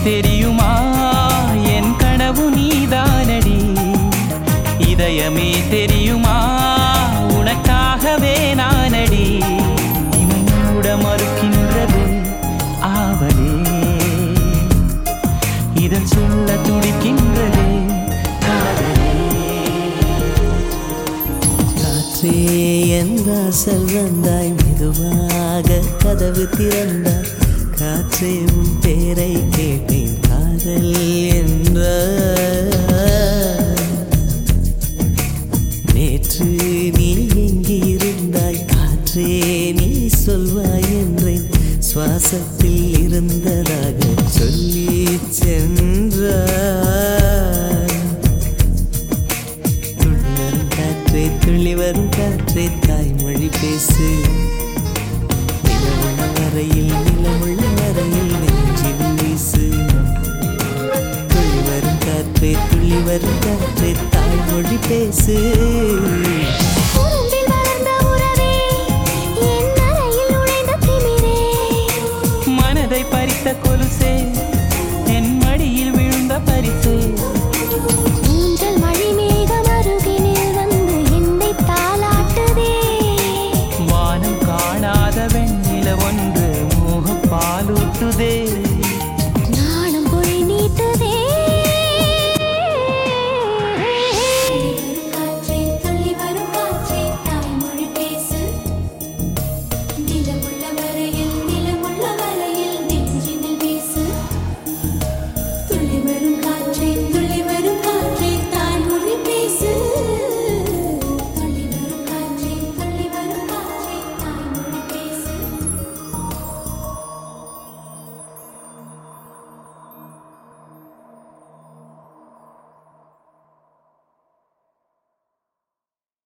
தெரியுமா என் கனவு நீதானடி இதயமே தெரியுமா உனக்காகவே நானடி இமை மூட மறுக்கின்றது ஆவலே இதன் சொல்ல துடிக்கின்றதே காதலே காற்றே என்றாசல் வந்தாய் மெதுவாக கதவு திறந்தாய் காற்றே உன் பேரை கேட்டேன் காதல் என்ற நேற்று நீ எங்கே இருந்தாய் காற்றே நீ சொல்வாய் என்றேன் சுவாசத்தில் இருந்ததாக சொல்லி சென்றாய் துள்ளி வரும் காற்றே துள்ளி வரும் காற்றே தாய்மொழி பேசு நிலவுள்ள வரையில் நிலமுள்ள வரையில் நெஞ்சில் வீசு துள்ளி வரும் காற்றே துள்ளி வரும் காற்றே தாய்மொழி பேசு